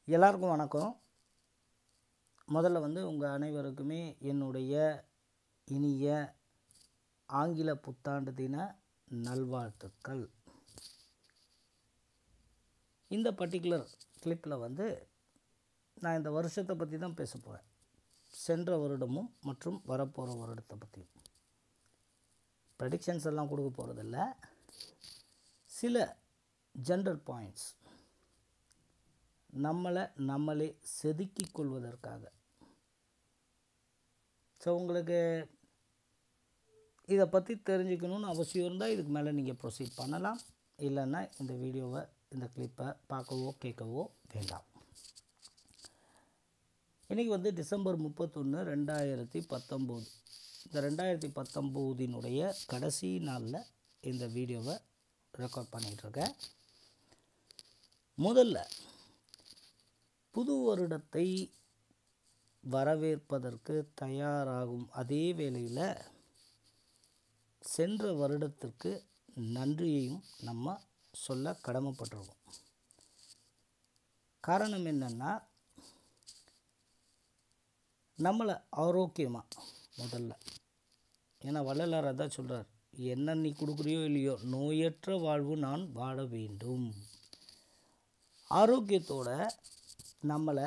எல்லாருக்கும் வணக்கம் முதல்ல வந்து உங்கள் அனைவருக்குமே என்னுடைய இனிய ஆங்கில புத்தாண்டு தின நல்வாழ்த்துக்கள் இந்த பர்டிகுலர் கிளிப்பில் வந்து நான் இந்த வருஷத்தை பற்றி தான் பேச போகிறேன் சென்ற வருடமும் மற்றும் வரப்போகிற வருடத்தை பற்றியும் ப்ரெடிக்ஷன்ஸ் எல்லாம் கொடுக்க போகிறதில்ல சில ஜென்ரல் பாயிண்ட்ஸ் நம்மளை நம்மளே செதுக்கிக் கொள்வதற்காக ஸோ உங்களுக்கு இதை பற்றி தெரிஞ்சுக்கணுன்னு அவசியம் இருந்தால் இதுக்கு மேலே நீங்கள் ப்ரொசீட் பண்ணலாம் இல்லைன்னா இந்த வீடியோவை இந்த கிளிப்பை பார்க்கவோ கேட்கவோ வேண்டாம் இன்றைக்கி வந்து டிசம்பர் முப்பத்தொன்று ரெண்டாயிரத்தி பத்தொம்போது இந்த ரெண்டாயிரத்தி பத்தொம்போதினுடைய கடைசி நாளில் இந்த வீடியோவை ரெக்கார்ட் பண்ணிகிட்ருக்கேன் முதல்ல புது வருடத்தை வரவேற்பதற்கு தயாராகும் அதே வேளையில் சென்ற வருடத்திற்கு நன்றியையும் நம்ம சொல்ல கடமைப்பட்டிருக்கோம் காரணம் என்னென்னா நம்மளை ஆரோக்கியமாக முதல்ல ஏன்னா வள்ளலார் அதான் சொல்கிறார் என்ன நீ கொடுக்குறியோ இல்லையோ நோயற்ற வாழ்வு நான் வாழ வேண்டும் ஆரோக்கியத்தோட நம்மளை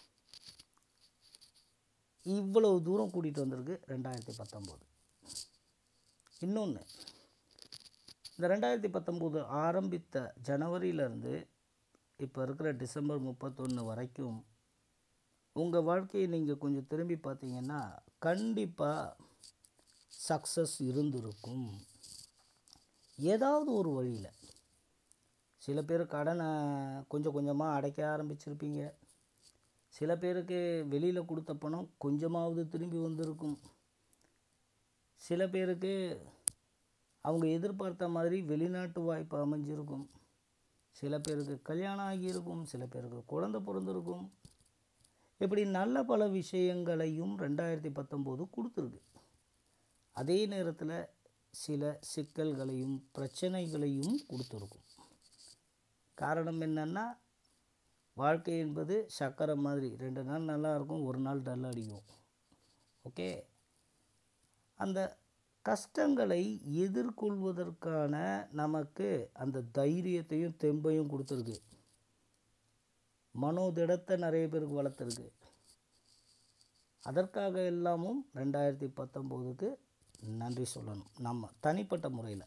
இவ்வளவு தூரம் கூட்டிகிட்டு வந்திருக்கு ரெண்டாயிரத்தி பத்தொம்போது இன்னொன்று இந்த ரெண்டாயிரத்தி பத்தொம்போது ஆரம்பித்த ஜனவரியிலேருந்து இப்போ இருக்கிற டிசம்பர் முப்பத்தொன்று வரைக்கும் உங்கள் வாழ்க்கையை நீங்கள் கொஞ்சம் திரும்பி பார்த்தீங்கன்னா கண்டிப்பாக சக்ஸஸ் இருந்திருக்கும் ஏதாவது ஒரு வழியில் சில பேர் கடனை கொஞ்சம் கொஞ்சமாக அடைக்க ஆரம்பிச்சிருப்பீங்க சில பேருக்கு வெளியில் கொடுத்த பணம் கொஞ்சமாவது திரும்பி வந்திருக்கும் சில பேருக்கு அவங்க எதிர்பார்த்த மாதிரி வெளிநாட்டு வாய்ப்பு அமைஞ்சிருக்கும் சில பேருக்கு கல்யாணம் ஆகியிருக்கும் சில பேருக்கு குழந்தை பிறந்திருக்கும் இப்படி நல்ல பல விஷயங்களையும் ரெண்டாயிரத்தி பத்தொம்போது கொடுத்துருக்கு அதே நேரத்தில் சில சிக்கல்களையும் பிரச்சனைகளையும் கொடுத்துருக்கும் காரணம் என்னென்னா வாழ்க்கை என்பது சக்கரை மாதிரி ரெண்டு நாள் நல்லா இருக்கும் ஒரு நாள் டல் அடிக்கும் ஓகே அந்த கஷ்டங்களை எதிர்கொள்வதற்கான நமக்கு அந்த தைரியத்தையும் தெம்பையும் கொடுத்துருக்கு மனோதிடத்தை நிறைய பேருக்கு வளர்த்துருக்கு அதற்காக எல்லாமும் ரெண்டாயிரத்தி பத்தொம்போதுக்கு நன்றி சொல்லணும் நம்ம தனிப்பட்ட முறையில்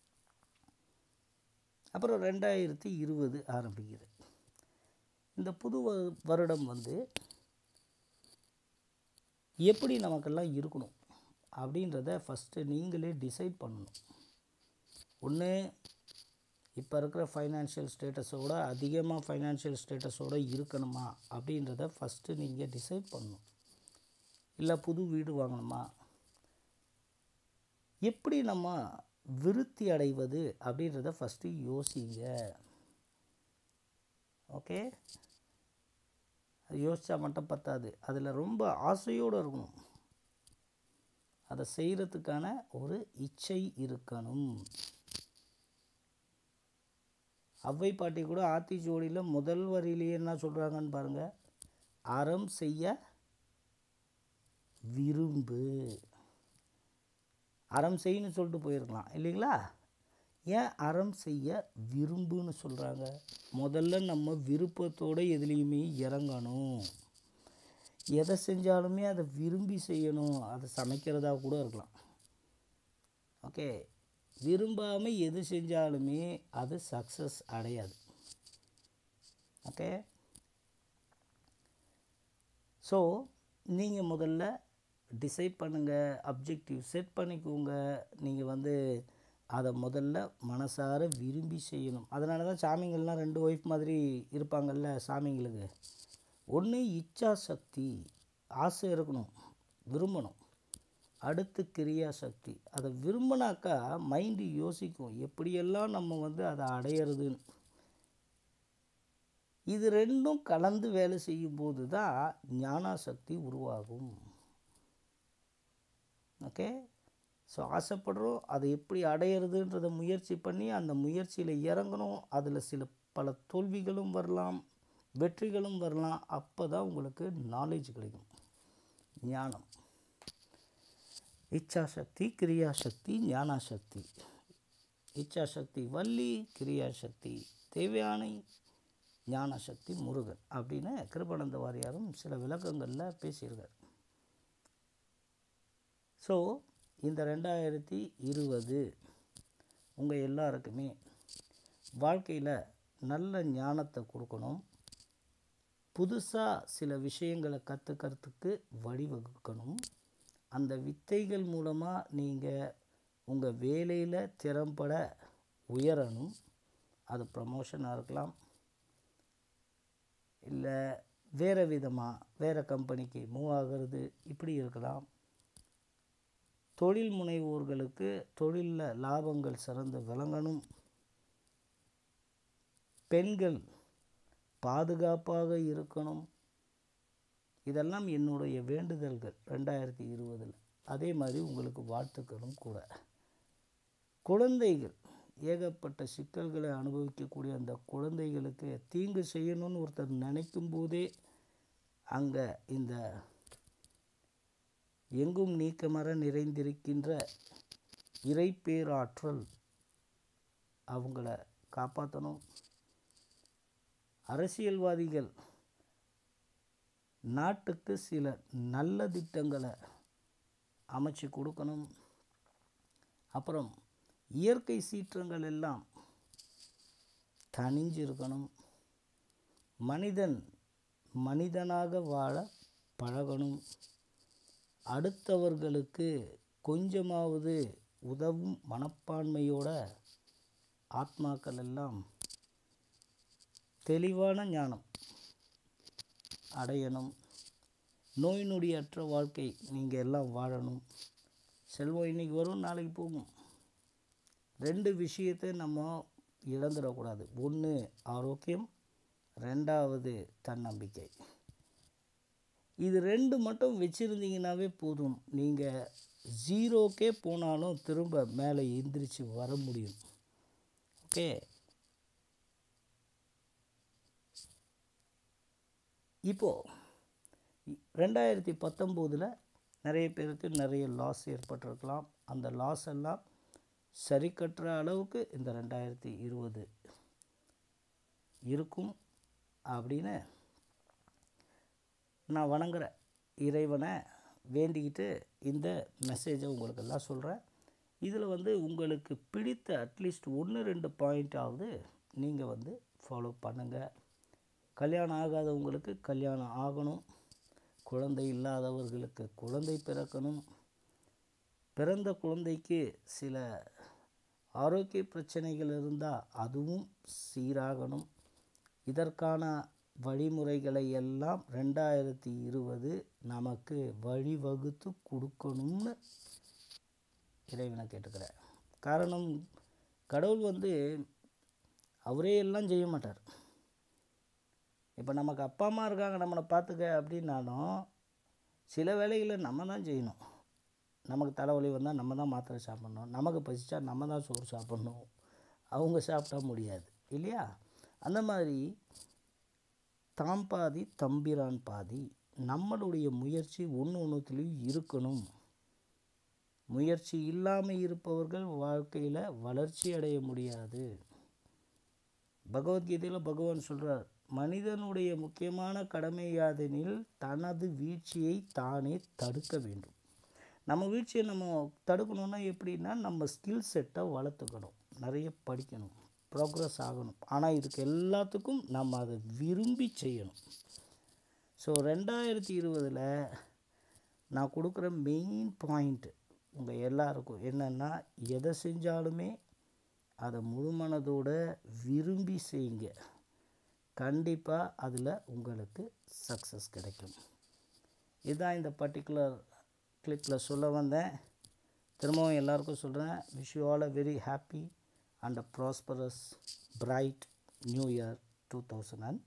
அப்புறம் ரெண்டாயிரத்தி இருபது ஆரம்பிக்குது இந்த புது வருடம் வந்து எப்படி நமக்கெல்லாம் இருக்கணும் அப்படின்றத ஃபஸ்ட்டு நீங்களே டிசைட் பண்ணணும் ஒன்று இப்போ இருக்கிற ஃபைனான்ஷியல் ஸ்டேட்டஸோட அதிகமாக ஃபைனான்ஷியல் ஸ்டேட்டஸோடு இருக்கணுமா அப்படின்றத ஃபஸ்ட்டு நீங்கள் டிசைட் பண்ணணும் இல்லை புது வீடு வாங்கணுமா எப்படி நம்ம விருத்தி அடைவது அப்படின்றத ஃபஸ்ட்டு யோசிங்க ஓகே அது யோசித்தா மட்டும் பத்தாது அதில் ரொம்ப ஆசையோடு இருக்கணும் அதை செய்கிறதுக்கான ஒரு இச்சை இருக்கணும் அவ்வை பாட்டி கூட ஆத்திச்சோடியில் முதல் வரியிலேயே என்ன சொல்கிறாங்கன்னு பாருங்கள் அறம் செய்ய விரும்பு அறம் செய்யணும்னு சொல்லிட்டு போயிருக்கலாம் இல்லைங்களா ஏன் அறம் செய்ய விரும்புன்னு சொல்கிறாங்க முதல்ல நம்ம விருப்பத்தோடு எதுலேயுமே இறங்கணும் எதை செஞ்சாலுமே அதை விரும்பி செய்யணும் அதை சமைக்கிறதா கூட இருக்கலாம் ஓகே விரும்பாமல் எது செஞ்சாலுமே அது சக்ஸஸ் அடையாது ஓகே ஸோ நீங்கள் முதல்ல டிசைட் பண்ணுங்கள் அப்ஜெக்டிவ் செட் பண்ணிக்கோங்க நீங்கள் வந்து அதை முதல்ல மனசார விரும்பி செய்யணும் அதனால தான் சாமிங்கள்லாம் ரெண்டு ஒய்ஃப் மாதிரி இருப்பாங்கள்ல சாமிங்களுக்கு ஒன்று இச்சா சக்தி ஆசை இருக்கணும் விரும்பணும் அடுத்து கிரியா சக்தி அதை விரும்பினாக்கா மைண்டு யோசிக்கும் எப்படியெல்லாம் நம்ம வந்து அதை அடையிறதுன்னு இது ரெண்டும் கலந்து வேலை செய்யும்போது தான் ஞானாசக்தி உருவாகும் ஓகே ஸோ ஆசைப்படுறோம் அதை எப்படி அடையிறதுன்றத முயற்சி பண்ணி அந்த முயற்சியில் இறங்கணும் அதில் சில பல தோல்விகளும் வரலாம் வெற்றிகளும் வரலாம் அப்போ தான் உங்களுக்கு நாலேஜ் கிடைக்கும் ஞானம் இச்சாசக்தி கிரியாசக்தி ஞானாசக்தி இச்சாசக்தி வள்ளி கிரியாசக்தி தேவயானை ஞானசக்தி முருகன் அப்படின்னு கிருபானந்த வாரியாரும் சில விளக்கங்களில் பேசியிருக்கார் ஸோ இந்த ரெண்டாயிரத்தி இருபது உங்கள் எல்லாருக்குமே வாழ்க்கையில் நல்ல ஞானத்தை கொடுக்கணும் புதுசாக சில விஷயங்களை கற்றுக்கிறதுக்கு வழிவகுக்கணும் அந்த வித்தைகள் மூலமாக நீங்கள் உங்கள் வேலையில் திறம்பட உயரணும் அது ப்ரமோஷனாக இருக்கலாம் இல்லை வேறு விதமாக வேறு கம்பெனிக்கு மூவ் ஆகிறது இப்படி இருக்கலாம் தொழில் முனைவோர்களுக்கு தொழிலில் லாபங்கள் சிறந்து விளங்கணும் பெண்கள் பாதுகாப்பாக இருக்கணும் இதெல்லாம் என்னுடைய வேண்டுதல்கள் ரெண்டாயிரத்தி இருபதில் அதே மாதிரி உங்களுக்கு வாழ்த்துக்களும் கூட குழந்தைகள் ஏகப்பட்ட சிக்கல்களை அனுபவிக்கக்கூடிய அந்த குழந்தைகளுக்கு தீங்கு செய்யணும்னு ஒருத்தர் நினைக்கும் போதே அங்கே இந்த எங்கும் நீக்கமர நிறைந்திருக்கின்ற இறைப்பேராற்றல் அவங்கள காப்பாற்றணும் அரசியல்வாதிகள் நாட்டுக்கு சில நல்ல திட்டங்களை அமைச்சு கொடுக்கணும் அப்புறம் இயற்கை சீற்றங்கள் எல்லாம் தணிஞ்சிருக்கணும் மனிதன் மனிதனாக வாழ பழகணும் அடுத்தவர்களுக்கு கொஞ்சமாவது உதவும் மனப்பான்மையோட ஆத்மாக்கள் எல்லாம் தெளிவான ஞானம் அடையணும் நோய் நொடியற்ற வாழ்க்கை நீங்கள் எல்லாம் வாழணும் செல்வம் இன்னைக்கு வரும் நாளைக்கு போகும் ரெண்டு விஷயத்தை நம்ம இழந்துடக்கூடாது ஒன்று ஆரோக்கியம் ரெண்டாவது தன்னம்பிக்கை இது ரெண்டு மட்டும் வச்சுருந்தீங்கன்னாவே போதும் நீங்கள் ஜீரோக்கே போனாலும் திரும்ப மேலே எந்திரிச்சு வர முடியும் ஓகே இப்போது ரெண்டாயிரத்தி பத்தொம்போதில் நிறைய பேருக்கு நிறைய லாஸ் ஏற்பட்டிருக்கலாம் அந்த லாஸ் எல்லாம் சரி கட்டுற அளவுக்கு இந்த ரெண்டாயிரத்தி இருபது இருக்கும் அப்படின்னு நான் வணங்குற இறைவனை வேண்டிக்கிட்டு இந்த மெசேஜை உங்களுக்கெல்லாம் சொல்கிறேன் இதில் வந்து உங்களுக்கு பிடித்த அட்லீஸ்ட் ஒன்று ரெண்டு பாயிண்ட்டாவது நீங்கள் வந்து ஃபாலோ பண்ணுங்கள் கல்யாணம் ஆகாதவங்களுக்கு கல்யாணம் ஆகணும் குழந்தை இல்லாதவர்களுக்கு குழந்தை பிறக்கணும் பிறந்த குழந்தைக்கு சில ஆரோக்கிய பிரச்சனைகள் இருந்தால் அதுவும் சீராகணும் இதற்கான வழிமுறைகளை எல்லாம் ரெண்டாயிரத்தி இருபது நமக்கு வழிவகுத்து கொடுக்கணும்னு இறைவனை கேட்டுக்கிறேன் காரணம் கடவுள் வந்து அவரே எல்லாம் செய்ய மாட்டார் இப்போ நமக்கு அப்பா அம்மா இருக்காங்க நம்மளை பார்த்துக்க அப்படின்னாலும் சில வேலைகளை நம்ம தான் செய்யணும் நமக்கு தலைவலி வந்தால் நம்ம தான் மாத்திரை சாப்பிட்ணும் நமக்கு பசிச்சா நம்ம தான் சோறு சாப்பிட்ணும் அவங்க சாப்பிட்டா முடியாது இல்லையா அந்த மாதிரி தாம் பாதி தம்பிரான் பாதி நம்மளுடைய முயற்சி ஒன்று ஒன்றுத்துலேயும் இருக்கணும் முயற்சி இல்லாமல் இருப்பவர்கள் வாழ்க்கையில் வளர்ச்சி அடைய முடியாது பகவத்கீதையில் பகவான் சொல்கிறார் மனிதனுடைய முக்கியமான கடமை யாதெனில் தனது வீழ்ச்சியை தானே தடுக்க வேண்டும் நம்ம வீழ்ச்சியை நம்ம தடுக்கணுன்னா எப்படின்னா நம்ம ஸ்கில் செட்டை வளர்த்துக்கணும் நிறைய படிக்கணும் ப்ரோக்ரஸ் ஆகணும் ஆனால் இதுக்கு எல்லாத்துக்கும் நம்ம அதை விரும்பி செய்யணும் ஸோ ரெண்டாயிரத்தி இருபதில் நான் கொடுக்குற மெயின் பாயிண்ட்டு உங்கள் எல்லாருக்கும் என்னென்னா எதை செஞ்சாலுமே அதை முழுமனதோட விரும்பி செய்யுங்க கண்டிப்பாக அதில் உங்களுக்கு சக்ஸஸ் கிடைக்கும் இதுதான் இந்த பர்டிகுலர் கிளிப்பில் சொல்ல வந்தேன் திரும்பவும் எல்லாருக்கும் சொல்கிறேன் wish you all a very happy and a prosperous bright new year two thousand and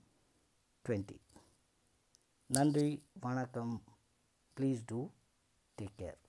twenty நன்றி வணக்கம் ப்ளீஸ் டூ டேக் கேர்